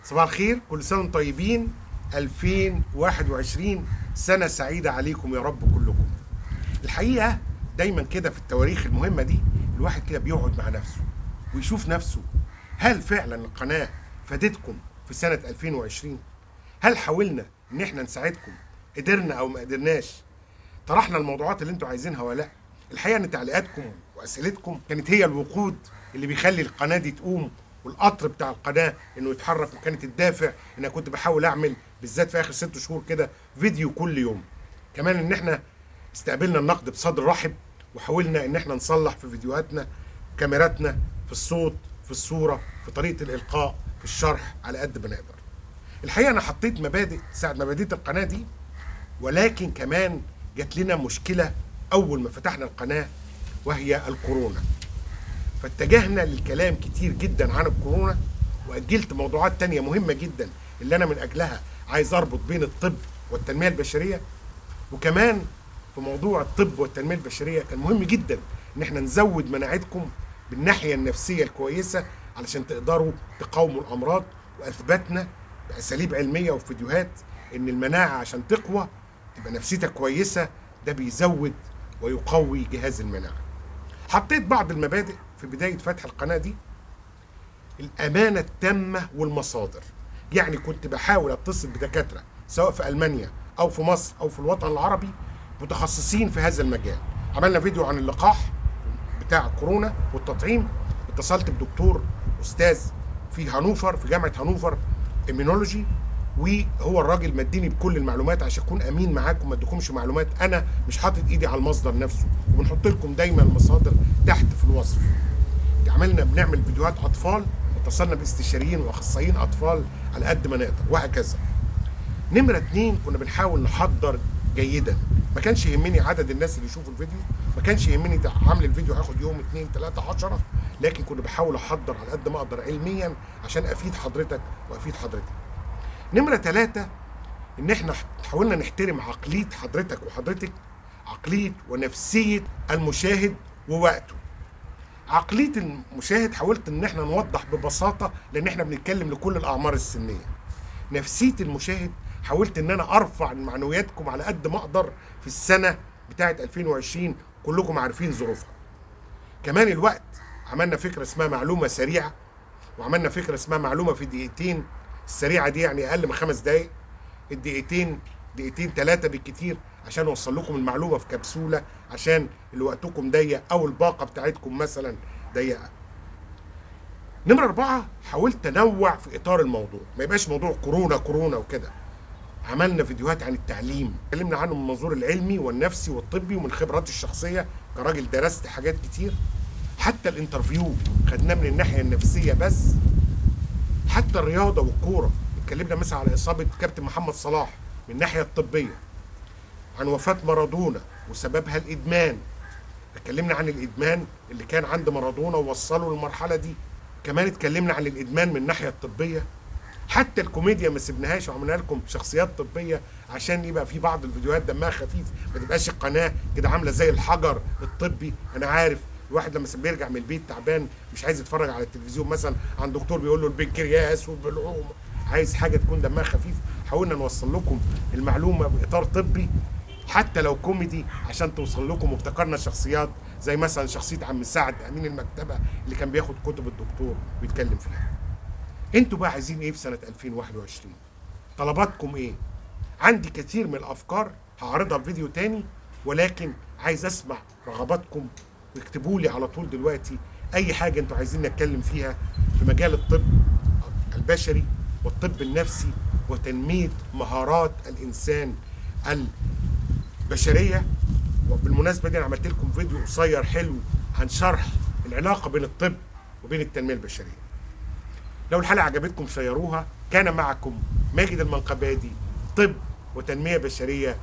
صباح الخير كل سنه وانتم طيبين 2021 سنه سعيده عليكم يا رب كلكم الحقيقه دايما كده في التواريخ المهمه دي الواحد كده بيقعد مع نفسه ويشوف نفسه هل فعلا القناه فادتكم في سنه 2020 هل حاولنا ان احنا نساعدكم قدرنا او ما قدرناش طرحنا الموضوعات اللي انتوا عايزينها ولا لا الحقيقه ان تعليقاتكم واسئلتكم كانت هي الوقود اللي بيخلي القناه دي تقوم والقطر بتاع القناه انه يتحرك وكانت الدافع ان انا كنت بحاول اعمل بالذات في اخر ست شهور كده فيديو كل يوم كمان ان احنا استقبلنا النقد بصدر رحب وحاولنا ان احنا نصلح في فيديوهاتنا كاميراتنا في الصوت في الصوره في طريقه الالقاء في الشرح على قد ما نقدر الحقيقه انا حطيت مبادئ ساعه ما بديت القناه دي ولكن كمان جات لنا مشكله اول ما فتحنا القناه وهي الكورونا فاتجهنا للكلام كتير جدا عن الكورونا واجلت موضوعات تانية مهمه جدا اللي انا من اجلها عايز اربط بين الطب والتنميه البشريه وكمان في موضوع الطب والتنميه البشريه كان مهم جدا ان احنا نزود مناعتكم بالناحيه النفسيه الكويسه علشان تقدروا تقاوموا الامراض واثبتنا باساليب علميه وفيديوهات ان المناعه عشان تقوى تبقى نفسيتك كويسه ده بيزود ويقوي جهاز المناعه. حطيت بعض المبادئ في بدايه فتح القناه دي الامانه التامه والمصادر. يعني كنت بحاول اتصل بدكاتره سواء في المانيا او في مصر او في الوطن العربي متخصصين في هذا المجال. عملنا فيديو عن اللقاح بتاع كورونا والتطعيم اتصلت بدكتور استاذ في هانوفر في جامعه هانوفر ايمينولوجي وهو الراجل مديني بكل المعلومات عشان اكون امين معاكم ما اديكمش معلومات انا مش حاطط ايدي على المصدر نفسه وبنحط لكم دايما المصادر تحت في الوصف عملنا بنعمل فيديوهات اطفال اتصلنا باستشاريين واخصائيين اطفال على قد ما نقدر وهكذا نمره اتنين كنا بنحاول نحضر جيدا ما كانش يهمني عدد الناس اللي يشوفوا الفيديو ما كانش يهمني عامل الفيديو هاخد يوم اتنين تلاته عشرة لكن كنت بحاول احضر على قد ما اقدر علميا عشان افيد حضرتك وافيد حضرتك نمره ثلاثة ان احنا حاولنا نحترم عقليه حضرتك وحضرتك عقليه ونفسيه المشاهد ووقته عقليه المشاهد حاولت ان احنا نوضح ببساطه لان احنا بنتكلم لكل الاعمار السنيه نفسيه المشاهد حاولت ان انا ارفع من معنوياتكم على قد ما اقدر في السنه بتاعه 2020 كلكم عارفين ظروفها كمان الوقت عملنا فكره اسمها معلومه سريعه وعملنا فكره اسمها معلومه في دقيقتين السريعه دي يعني اقل من خمس دقائق الدقيقتين دقيقتين ثلاثه بالكتير عشان اوصل لكم المعلومه في كبسوله عشان اللي وقتكم ضيق او الباقه بتاعتكم مثلا ضيقه نمرة أربعة حاولت أنوع في إطار الموضوع ما يبقاش موضوع كورونا كورونا وكده عملنا فيديوهات عن التعليم اتكلمنا عنه من المنظور العلمي والنفسي والطبي ومن خبراتي الشخصية كراجل درست حاجات كتير حتى الانترفيو خدناه من الناحية النفسية بس حتى الرياضة والكورة اتكلمنا مثلا على إصابة كابتن محمد صلاح من الناحية الطبية عن وفاة مارادونا وسببها الإدمان اتكلمنا عن الإدمان اللي كان عند مارادونا ووصله للمرحلة دي كمان اتكلمنا عن الإدمان من الناحية الطبية حتى الكوميديا ما سبناهاش وعملنا لكم شخصيات طبية عشان يبقى في بعض الفيديوهات دمها خفيف ما تبقاش القناة كده عاملة زي الحجر الطبي أنا عارف الواحد لما بيرجع من البيت تعبان مش عايز يتفرج على التلفزيون مثلا عن دكتور بيقول له البنكرياس والبلعوم عايز حاجه تكون دمها خفيف حاولنا نوصل لكم المعلومه باطار طبي حتى لو كوميدي عشان توصل لكم وابتكرنا شخصيات زي مثلا شخصيه عم سعد امين المكتبه اللي كان بياخد كتب الدكتور ويتكلم فيها. انتوا بقى عايزين ايه في سنه 2021 طلباتكم ايه عندي كثير من الافكار هعرضها في فيديو تاني ولكن عايز اسمع رغباتكم واكتبوا لي على طول دلوقتي اي حاجه انتوا عايزين نتكلم فيها في مجال الطب البشري والطب النفسي وتنميه مهارات الانسان البشريه وبالمناسبه دي انا عملت لكم فيديو قصير حلو عن شرح العلاقه بين الطب وبين التنميه البشريه لو الحلقه عجبتكم شيروها كان معكم ماجد المنقبادي طب وتنميه بشريه